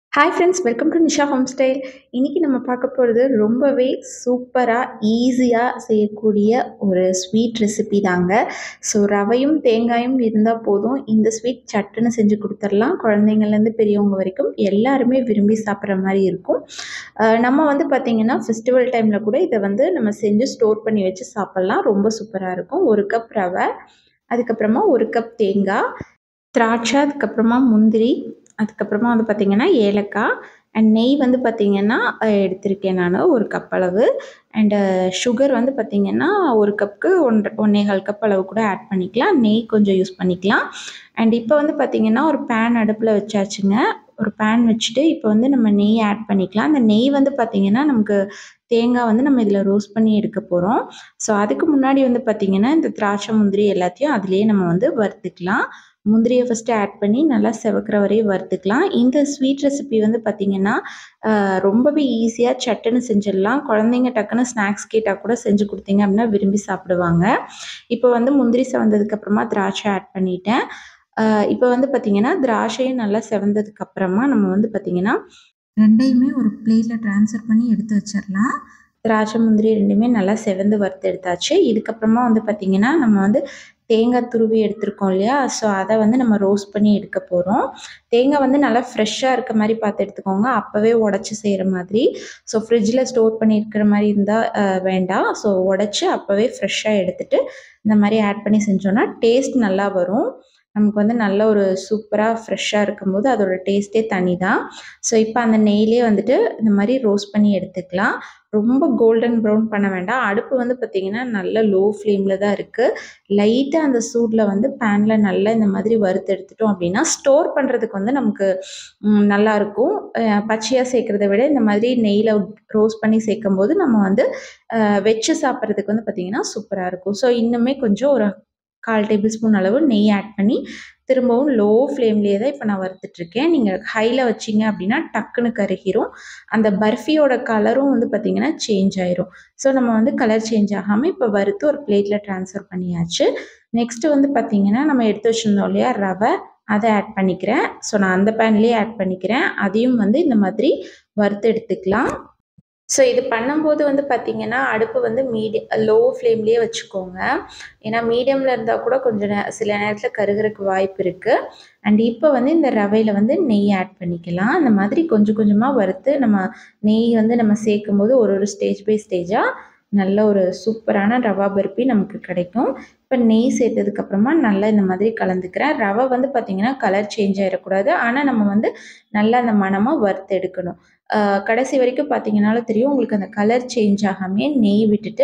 hi friends welcome to Nisha home style இன்றைக்கி நம்ம பார்க்க போகிறது ரொம்பவே சூப்பராக ஈஸியாக செய்யக்கூடிய ஒரு ஸ்வீட் ரெசிபி தாங்க ஸோ ரவையும் தேங்காயும் இருந்தால் போதும் இந்த ஸ்வீட் சட்டுன்னு செஞ்சு கொடுத்துடலாம் குழந்தைங்கள்லேருந்து பெரியவங்க வரைக்கும் எல்லாருமே விரும்பி சாப்பிட்ற மாதிரி இருக்கும் அஹ் நம்ம வந்து பார்த்திங்கன்னா ஃபெஸ்டிவல் டைமில் கூட இதை வந்து நம்ம செஞ்சு ஸ்டோர் பண்ணி வச்சு சாப்பிட்லாம் ரொம்ப சூப்பராக இருக்கும் ஒரு கப் ரவை அதுக்கப்புறமா ஒரு கப் தேங்காய் திராட்சை அதுக்கப்புறமா முந்திரி அதுக்கப்புறமா வந்து பார்த்திங்கன்னா ஏலக்காய் அண்ட் நெய் வந்து பார்த்திங்கன்னா அஹ், எடுத்திருக்கேன் நான் ஒரு கப் அளவு அண்டு சுகர் வந்து பார்த்திங்கன்னா ஒரு கப்புக்கு ஒன்றரை ஒன்றேகால் கப் அளவு கூட ஆட் பண்ணிக்கலாம் நெய் கொஞ்சம் யூஸ் பண்ணிக்கலாம் அண்ட் இப்போ வந்து பார்த்திங்கன்னா ஒரு பேன் அடுப்பில் வச்சாச்சுங்க ஒரு பேன் வச்சுட்டு இப்போ வந்து நம்ம நெய் ஆட் பண்ணிக்கலாம் அந்த நெய் வந்து பார்த்திங்கன்னா நமக்கு தேங்காய் வந்து நம்ம இதில் ரோஸ்ட் பண்ணி எடுக்க போகிறோம் ஸோ அதுக்கு முன்னாடி வந்து பார்த்திங்கன்னா இந்த திராட்சை முந்திரி எல்லாத்தையும் அதுலேயே நம்ம வந்து வறுத்துக்கலாம் முந்திரியை ஃபஸ்ட்டு ஆட் பண்ணி நல்லா செவக்கிற வரையும் வறுத்துக்கலாம் இந்த ஸ்வீட் ரெசிபி வந்து பார்த்திங்கன்னா ஆஹ், ரொம்பவே ஈஸியாக சட்டுன்னு செஞ்சிடலாம் குழந்தைங்க டக்குன்னு ஸ்நாக்ஸ் கேட்டால் கூட செஞ்சு கொடுத்தீங்க அப்படின்னா விரும்பி சாப்பிடுவாங்க இப்போ வந்து முந்திரி செவந்ததுக்கப்புறமா திராட்சை ஆட் பண்ணிட்டேன் ஆஹ், இப்போ வந்து பார்த்திங்கன்னா திராட்சையும் நல்லா செவந்ததுக்கு அப்புறமா நம்ம வந்து பார்த்திங்கன்னா ரெண்டையுமே ஒரு பிளேட்டில் ட்ரான்ஸ்ஃபர் பண்ணி எடுத்து வச்சிடலாம் திராட்சை முந்திரி ரெண்டுமே நல்லா செவந்து வறுத்து எடுத்தாச்சு இதுக்கப்புறமா வந்து பார்த்திங்கன்னா நம்ம வந்து தேங்காய் துருவி எடுத்திருக்கோம் இல்லையா ஸோ அதை வந்து நம்ம ரோஸ்ட் பண்ணி எடுக்க போகிறோம் தேங்காய் வந்து நல்லா ஃப்ரெஷ்ஷாக இருக்க மாதிரி பார்த்து எடுத்துக்கோங்க அப்போவே உடச்சி செய்கிற மாதிரி ஸோ ஃப்ரிட்ஜில் ஸ்டோர் பண்ணி இருக்கிற மாதிரி இருந்தால் வேண்டாம் ஸோ உடச்சி அப்போவே ஃப்ரெஷ்ஷாக எடுத்துட்டு இந்த மாதிரி ஆட் பண்ணி செஞ்சோன்னா டேஸ்ட் நல்லா வரும் நமக்கு வந்து நல்ல ஒரு சூப்பராக ஃப்ரெஷ்ஷாக இருக்கும்போது அதோட டேஸ்ட்டே தனி தான் ஸோ இப்போ அந்த நெய்லேயே வந்துட்டு இந்த மாதிரி ரோஸ்ட் பண்ணி எடுத்துக்கலாம் ரொம்ப கோல்டன் ப்ரௌன் பண்ண வேண்டாம் அடுப்பு வந்து பார்த்திங்கன்னா நல்ல லோ ஃப்ளேமில் தான் இருக்குது லைட்டாக அந்த சூடில் வந்து பேனில் நல்லா இந்த மாதிரி வறுத்து எடுத்துட்டோம் அப்படின்னா ஸ்டோர் பண்ணுறதுக்கு வந்து நமக்கு ம், நல்லா இருக்கும் அஹ், பச்சையாக சேர்க்குறத விட இந்த மாதிரி நெய்யில் ரோஸ்ட் பண்ணி சேர்க்கும் போது நம்ம வந்து அஹ், வச்சு சாப்பிட்றதுக்கு வந்து பார்த்திங்கன்னா சூப்பராக இருக்கும் ஸோ இன்னுமே கொஞ்சம் ஒரு கால் டேபிள் ஸ்பூன் அளவு நெய் ஆட் பண்ணி திரும்பவும் லோ ஃப்ளேம்லேயே தான் இப்போ நான் வறுத்துட்ருக்கேன் நீங்கள் ஹையில் வச்சிங்க அப்படின்னா டக்குன்னு கருகிரும் அந்த பர்ஃபியோட கலரும் வந்து பார்த்திங்கன்னா சேஞ்ச் ஆயிரும் ஸோ நம்ம வந்து கலர் சேஞ்ச் ஆகாமல் இப்போ வறுத்து ஒரு பிளேட்டில் ட்ரான்ஸ்ஃபர் பண்ணியாச்சு நெக்ஸ்ட்டு வந்து பார்த்திங்கன்னா நம்ம எடுத்து வச்சுருந்தோம் இல்லையா ரவை அதை ஆட் பண்ணிக்கிறேன் ஸோ நான் அந்த பேன்லேயே ஆட் பண்ணிக்கிறேன் அதையும் வந்து இந்த மாதிரி வறுத்து எடுத்துக்கலாம் ஸோ இது பண்ணும்போது வந்து பார்த்திங்கன்னா அடுப்பு வந்து மீடியம் லோ ஃப்ளேம்லேயே வச்சுக்கோங்க ஏன்னா மீடியமில் இருந்தால் கூட கொஞ்சம் நே சில நேரத்தில் கருகிறதுக்கு வாய்ப்பு இருக்குது அண்ட் இப்போ வந்து இந்த ரவையில் வந்து நெய் ஆட் பண்ணிக்கலாம் அந்த மாதிரி கொஞ்சம் கொஞ்சமாக வறுத்து நம்ம நெய் வந்து நம்ம சேர்க்கும் போது ஒரு ஒரு ஸ்டேஜ் பை ஸ்டேஜாக நல்ல ஒரு சூப்பரான ரவா பர்பி நமக்கு கிடைக்கும் இப்போ நெய் சேர்த்ததுக்கப்புறமா நல்லா இந்த மாதிரி கலந்துக்கிறேன் ரவை வந்து பார்த்திங்கன்னா கலர் சேஞ்ச் ஆகிடக்கூடாது ஆனால் நம்ம வந்து நல்லா அந்த மணமாக வறுத்து எடுக்கணும் ஆஹ் கடைசி வரைக்கும் பார்த்தீங்கன்னாலும் தெரியும் உங்களுக்கு அந்த கலர் சேஞ்ச் ஆகாமே நெய் விட்டுட்டு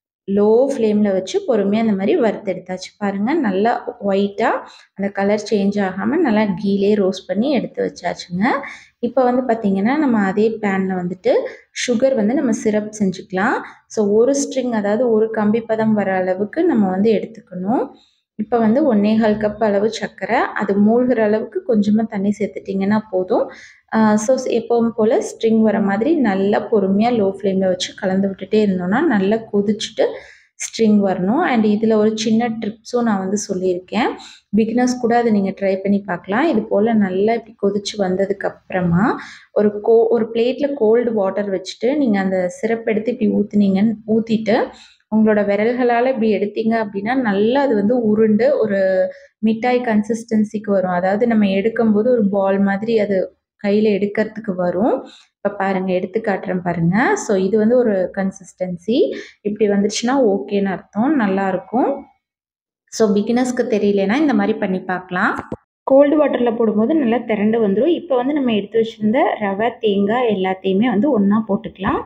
லோ ஃப்ளேமில் வச்சு பொறுமையாக அந்த மாதிரி வறுத்து எடுத்தாச்சு பாருங்கள் நல்லா ஒயிட்டாக அந்த கலர் சேஞ்ச் ஆகாமல் நல்லா கீலே ரோஸ்ட் பண்ணி எடுத்து வச்சாச்சுங்க இப்போ வந்து பார்த்திங்கன்னா நம்ம அதே பேனில் வந்துட்டு சுகர் வந்து நம்ம சிரப் செஞ்சுக்கலாம் ஸோ ஒரு ஸ்ட்ரிங் அதாவது ஒரு கம்பி பதம் வர அளவுக்கு நம்ம வந்து எடுத்துக்கணும் இப்போ வந்து ஒன்னேகால் கப் அளவு சர்க்கரை அது மூழ்கிற அளவுக்கு கொஞ்சமாக தண்ணி சேர்த்துட்டிங்கன்னா போதும் ஸோ எப்பவும் போல் ஸ்ட்ரிங் வர மாதிரி நல்லா பொறுமையாக லோ ஃப்ளேமில் வச்சு கலந்து விட்டுட்டே இருந்தோம்னா நல்லா கொதிச்சுட்டு ஸ்ட்ரிங் வரணும் அண்ட் இதில் ஒரு சின்ன ட்ரிப்ஸும் நான் வந்து சொல்லியிருக்கேன் பிகினர்ஸ் கூட அதை நீங்கள் ட்ரை பண்ணி பார்க்கலாம் இது போல் நல்லா இப்படி கொதிச்சு வந்ததுக்கு அப்புறமா ஒரு கோ ஒரு பிளேட்டில் கோல்டு வாட்டர் வச்சுட்டு நீங்கள் அந்த சிரப் எடுத்து இப்படி ஊற்றுனீங்கன்னு ஊற்றிட்டு உங்களோட விரல்களால் இப்படி எடுத்தீங்க அப்படின்னா நல்லா அது வந்து உருண்டு ஒரு மிட்டாய் கன்சிஸ்டன்சிக்கு வரும் அதாவது நம்ம எடுக்கும்போது ஒரு பால் மாதிரி அது கையில் எடுக்கிறதுக்கு வரும் இப்போ பாருங்கள் எடுத்து காட்டுறேன் பாருங்கள் ஸோ இது வந்து ஒரு கன்சிஸ்டன்சி இப்படி வந்துச்சுன்னா ஓகேன்னு அர்த்தம் நல்லாயிருக்கும் ஸோ பிகினர்ஸ்க்கு தெரியலனா இந்த மாதிரி பண்ணி பார்க்கலாம் கோல்டு வாட்டரில் போடும்போது நல்லா திரண்டு வந்துடும் இப்போ வந்து நம்ம எடுத்து வச்சுருந்த ரவை தேங்காய் எல்லாத்தையுமே வந்து ஒன்றா போட்டுக்கலாம்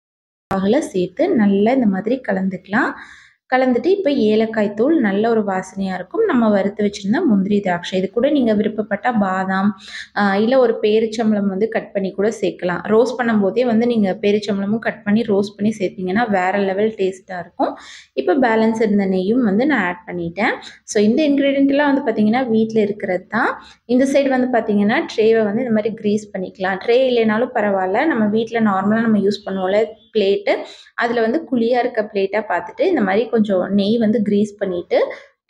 பாகில் சேர்த்து நல்லா இந்த மாதிரி கலந்துக்கலாம் கலந்துட்டு இப்போ ஏலக்காய் தூள் நல்ல ஒரு வாசனையாக இருக்கும் நம்ம வறுத்து வச்சுருந்த முந்திரி திராட்சை இது கூட நீங்கள் விருப்பப்பட்டால் பாதாம் இல்லை ஒரு பேரிச்சம்பளம் வந்து கட் பண்ணி கூட சேர்க்கலாம் ரோஸ்ட் பண்ணும்போதே வந்து நீங்கள் பேரிச்சம்பளமும் கட் பண்ணி ரோஸ்ட் பண்ணி சேர்த்திங்கன்னா வேறு லெவல் டேஸ்ட்டாக இருக்கும் இப்போ பேலன்ஸ் இருந்த நெய்யும் வந்து நான் ஆட் பண்ணிட்டேன் ஸோ இந்த இன்க்ரீடியண்ட்லாம் வந்து பார்த்திங்கன்னா வீட்டில் இருக்கிறது தான் இந்த சைடு வந்து பார்த்திங்கன்னா ட்ரேவை வந்து இந்த மாதிரி க்ரீஸ் பண்ணிக்கலாம் ட்ரே இல்லைனாலும் பரவாயில்ல நம்ம வீட்டில் நார்மலாக நம்ம யூஸ் பண்ணுவோம்ல பிளேட்டு அதில் வந்து குழியாக இருக்க பிளேட்டாக பார்த்துட்டு இந்த மாதிரி கொஞ்சம் நெய் வந்து க்ரீஸ் பண்ணிவிட்டு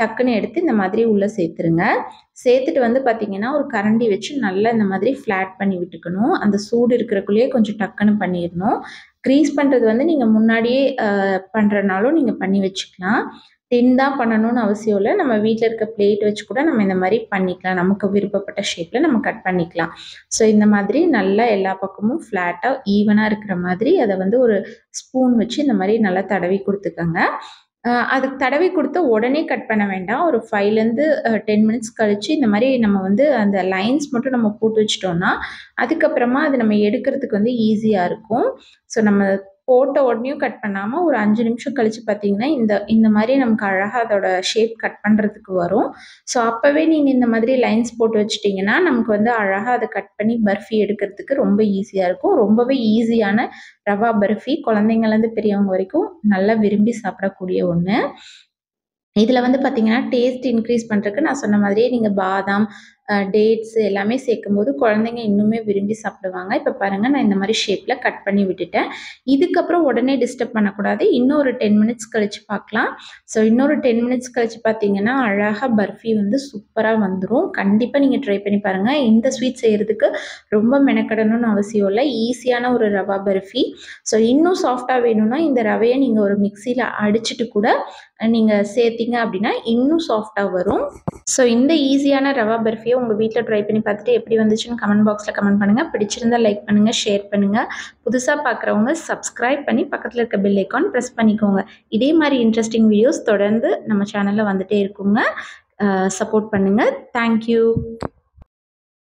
டக்குன்னு எடுத்து இந்த மாதிரி உள்ளே சேர்த்துருங்க சேர்த்துட்டு வந்து பார்த்திங்கன்னா ஒரு கரண்டி வச்சு நல்லா இந்த மாதிரி ஃப்ளாட் பண்ணி விட்டுக்கணும் அந்த சூடு இருக்கிறக்குள்ளேயே கொஞ்சம் டக்குன்னு பண்ணிடணும் க்ரீஸ் பண்ணுறது வந்து நீங்கள் முன்னாடியே பண்ணுறனாலும் நீங்கள் பண்ணி வச்சுக்கலாம் டின் தான் பண்ணணும்னு அவசியம் இல்லை நம்ம வீட்டில் இருக்க பிளேட் வச்சு கூட நம்ம இந்த மாதிரி பண்ணிக்கலாம் நமக்கு விருப்பப்பட்ட ஷேப்பில் நம்ம கட் பண்ணிக்கலாம் ஸோ இந்த மாதிரி நல்லா எல்லா பக்கமும் ஃப்ளாட்டாக ஈவனாக இருக்கிற மாதிரி அதை வந்து ஒரு ஸ்பூன் வச்சு இந்த மாதிரி நல்லா தடவி கொடுத்துக்கோங்க அதுக்கு தடவி கொடுத்து உடனே கட் பண்ண வேண்டாம் ஒரு ஃபைவ்லேருந்து டென் மினிட்ஸ் கழித்து இந்த மாதிரி நம்ம வந்து அந்த லைன்ஸ் மட்டும் நம்ம போட்டு வச்சிட்டோம்னா அதுக்கப்புறமா அது நம்ம எடுக்கிறதுக்கு வந்து ஈஸியாக இருக்கும் ஸோ நம்ம போட்ட உடனேயும் கட் பண்ணாமல் ஒரு அஞ்சு நிமிஷம் கழித்து பார்த்தீங்கன்னா இந்த இந்த மாதிரி நமக்கு அழகாக அதோட ஷேப் கட் பண்ணுறதுக்கு வரும் ஸோ அப்போவே நீங்கள் இந்த மாதிரி லைன்ஸ் போட்டு வச்சிட்டிங்கன்னா நமக்கு வந்து அழகாக அதை கட் பண்ணி பர்ஃபி எடுக்கிறதுக்கு ரொம்ப ஈஸியாக இருக்கும் ரொம்பவே ஈஸியான ரவா பர்ஃபி குழந்தைங்கள்லேருந்து பெரியவங்க வரைக்கும் நல்லா விரும்பி சாப்பிடக்கூடிய ஒன்று இதில் வந்து பார்த்திங்கன்னா டேஸ்ட் இன்க்ரீஸ் பண்ணுறதுக்கு நான் சொன்ன மாதிரியே நீங்கள் பாதாம் டேட்ஸ் எல்லாமே சேர்க்கும்போது குழந்தைங்க இன்னுமே விரும்பி சாப்பிடுவாங்க இப்போ பாருங்கள் நான் இந்த மாதிரி ஷேப்பில் கட் பண்ணி விட்டுட்டேன் இதுக்கப்புறம் உடனே டிஸ்டர்ப் பண்ணக்கூடாது இன்னும் ஒரு டென் மினிட்ஸ் கழித்து பார்க்கலாம் ஸோ இன்னொரு டென் மினிட்ஸ் கழித்து பார்த்தீங்கன்னா அழகாக பர்ஃபி வந்து சூப்பராக வந்துடும் கண்டிப்பாக நீங்கள் ட்ரை பண்ணி பாருங்கள் இந்த ஸ்வீட் செய்கிறதுக்கு ரொம்ப மெனக்கடணும்னு அவசியம் இல்லை ஈஸியான ஒரு ரவா பர்ஃபி ஸோ இன்னும் சாஃப்டாக வேணும்னா இந்த ரவையை நீங்கள் ஒரு மிக்சியில் அடிச்சுட்டு கூட நீங்கள் சேர்த்திங்க அப்படின்னா இன்னும் சாஃப்டாக வரும் ஸோ இந்த ஈஸியான ரவா பர்ஃபியை உங்கள் வீட்டில் ட்ரை பண்ணி பார்த்துட்டு எப்படி வந்துச்சுன்னு கமெண்ட் பாக்ஸில் கமெண்ட் பண்ணுங்கள் பிடிச்சிருந்தா லைக் பண்ணுங்கள் ஷேர் பண்ணுங்கள் புதுசாக பார்க்குறவங்க சப்ஸ்கிரைப் பண்ணி பக்கத்தில் இருக்க பெல் ஐக்கான் ப்ரெஸ் பண்ணிக்கோங்க இதே மாதிரி இன்ட்ரெஸ்டிங் வீடியோஸ் தொடர்ந்து நம்ம சேனலில் வந்துகிட்டே இருக்குங்க சப்போர்ட் பண்ணுங்கள் தேங்க்யூ